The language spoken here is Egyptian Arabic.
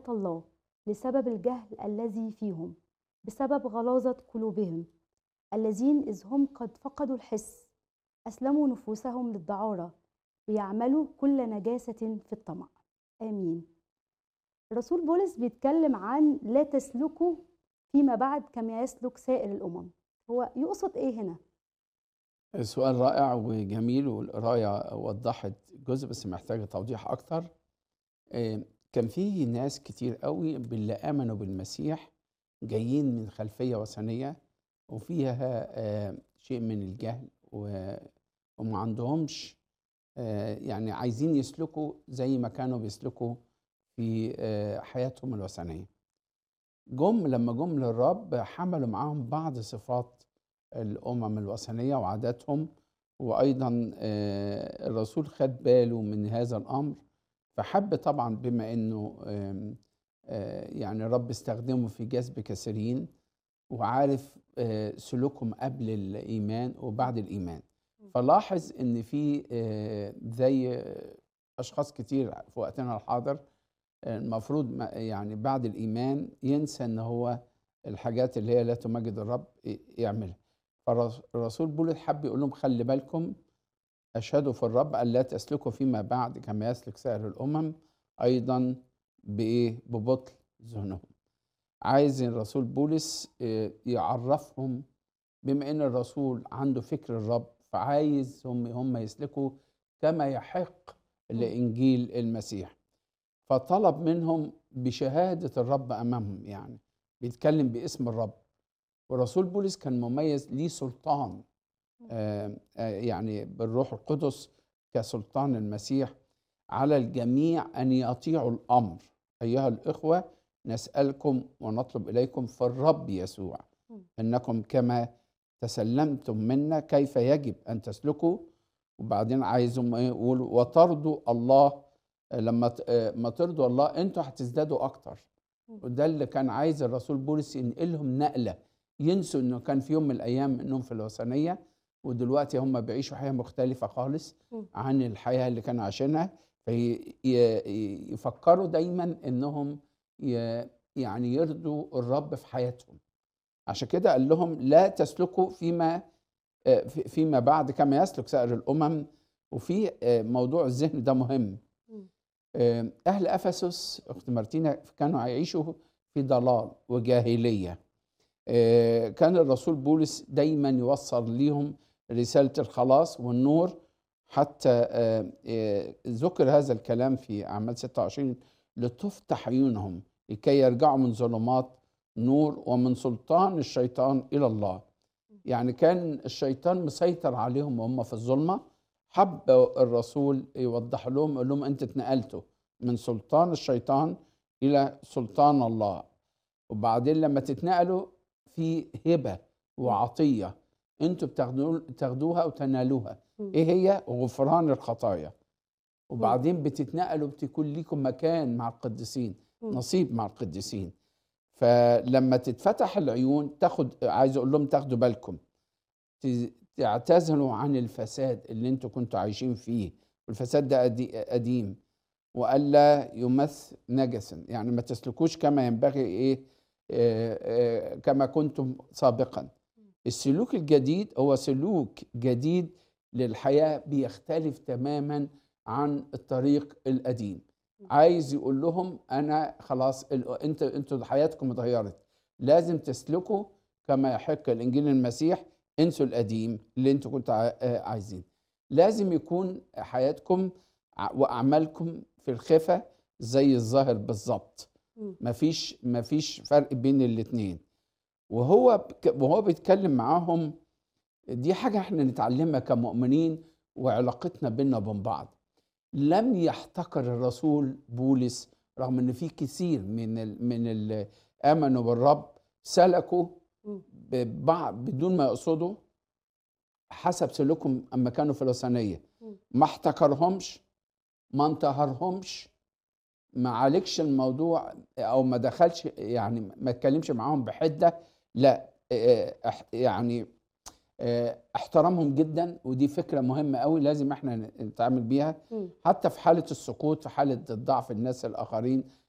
الله لسبب الجهل الذي فيهم بسبب غلاظة قلوبهم الذين إذ هم قد فقدوا الحس أسلموا نفوسهم للدعارة ليعملوا كل نجاسة في الطمع آمين الرسول بولس بيتكلم عن لا تسلكوا فيما بعد كما يسلك سائر الأمم هو يقصد إيه هنا؟ سؤال رائع وجميل والقراية وضحت جزء بس محتاجة توضيح أكتر آه، كان في ناس كتير قوي باللي آمنوا بالمسيح جايين من خلفية وثنية وفيها آه، شيء من الجهل و- وما عندهمش آه، يعني عايزين يسلكوا زي ما كانوا بيسلكوا في آه، حياتهم الوثنية جم لما جم للرب حملوا معاهم بعض صفات الأمم الوثنية وعاداتهم وأيضا آه، الرسول خد باله من هذا الأمر فحب طبعا بما أنه آم، آه، يعني الرب استخدمه في جذب كثيرين وعارف آه، سلوكهم قبل الإيمان وبعد الإيمان فلاحظ ان في آه، زي اشخاص كتير في وقتنا الحاضر آه، المفروض ما- يعني بعد الايمان ينسى ان هو الحاجات اللي هي لا تمجد الرب ي- يعملها فالرسول بولس حب يقول لهم خلي بالكم اشهدوا في الرب ان لا تسلكوا فيما بعد كما يسلك سائر الامم ايضا بايه ببطل ذهنهم عايز الرسول بولس آه، يعرفهم بما ان الرسول عنده فكر الرب فعايز هم هم يسلكوا كما يحق لانجيل المسيح فطلب منهم بشهاده الرب امامهم يعني بيتكلم باسم الرب ورسول بولس كان مميز ليه سلطان آه، آه، يعني بالروح القدس كسلطان المسيح على الجميع ان يطيعوا الامر ايها الاخوه نسالكم ونطلب اليكم في الرب يسوع مم. انكم كما تسلمتم منا كيف يجب ان تسلكوا وبعدين عايزهم ايه يقولوا وترضوا الله آه، لما ت- آه، ما ترضوا الله انتوا هتزدادوا اكتر مم. وده اللي كان عايز الرسول بولس ينقلهم نقله ينسوا انه كان في يوم من الايام انهم في الوثنيه ودلوقتي هم بيعيشوا حياه مختلفه خالص مم. عن الحياه اللي كانوا عايشينها فيفكروا دايما انهم ي- يعني يرضوا الرب في حياتهم عشان كده قال لهم لا تسلكوا فيما آه، في- فيما بعد كما يسلك سائر الامم وفي آه، موضوع الذهن ده مهم مم. آه، اهل افسس اخت مارتينا كانوا هيعيشوا في ضلال وجاهليه آه، كان الرسول بولس دايما يوصل ليهم رساله الخلاص والنور حتى آه، آه، ذكر هذا الكلام في اعمال 26 لتفتح عيونهم لكي يرجعوا من ظلمات نور ومن سلطان الشيطان الى الله يعني كان الشيطان مسيطر عليهم وهم في الظلمه حب الرسول يوضح لهم يقول لهم انت اتنقلتوا من سلطان الشيطان الى سلطان الله وبعدين لما تتنقلوا في هبه وعطيه انتوا بتاخدوا- تاخدوها وتنالوها مم. ايه هي غفران الخطايا وبعدين بتتنقلوا بتكون ليكم مكان مع القديسين مم. نصيب مع القديسين فلما تتفتح العيون تاخد عايز اقول لهم تاخدوا بالكم ت- تعتزلوا عن الفساد اللي انتوا كنتوا عايشين فيه والفساد ده قدي- قديم والا يمث نجسا يعني ما تسلكوش كما ينبغي ايه آه، آه، كما كنتم سابقا السلوك الجديد هو سلوك جديد للحياه بيختلف تماما عن الطريق القديم عايز يقول لهم انا خلاص ال- انت انتوا حياتكم اتغيرت لازم تسلكوا كما يحق الانجيل المسيح انسوا القديم اللي انتوا كنتوا عا- آه، عايزين لازم يكون حياتكم ع- واعمالكم في الخفه زي الظاهر بالظبط مم. مفيش مفيش فرق بين الاتنين وهو بك- وهو بيتكلم معاهم دي حاجه احنا نتعلمها كمؤمنين وعلاقتنا بينا وبين بعض لم يحتقر الرسول بولس رغم ان في كثير من ال من اللي امنوا بالرب سلكوا مم. ببع- بدون ما يقصدوا حسب سلوكهم اما كانوا في الوثنيه مم. ما احتكرهمش ما انتهرهمش ما عالجش الموضوع او ما دخلش يعني ما اتكلمش معاهم بحده لا اه، اح- يعني اه، احترمهم جدا ودي فكره مهمه قوي لازم احنا نتعامل بيها مم. حتى في حاله السقوط في حاله ضعف الناس الاخرين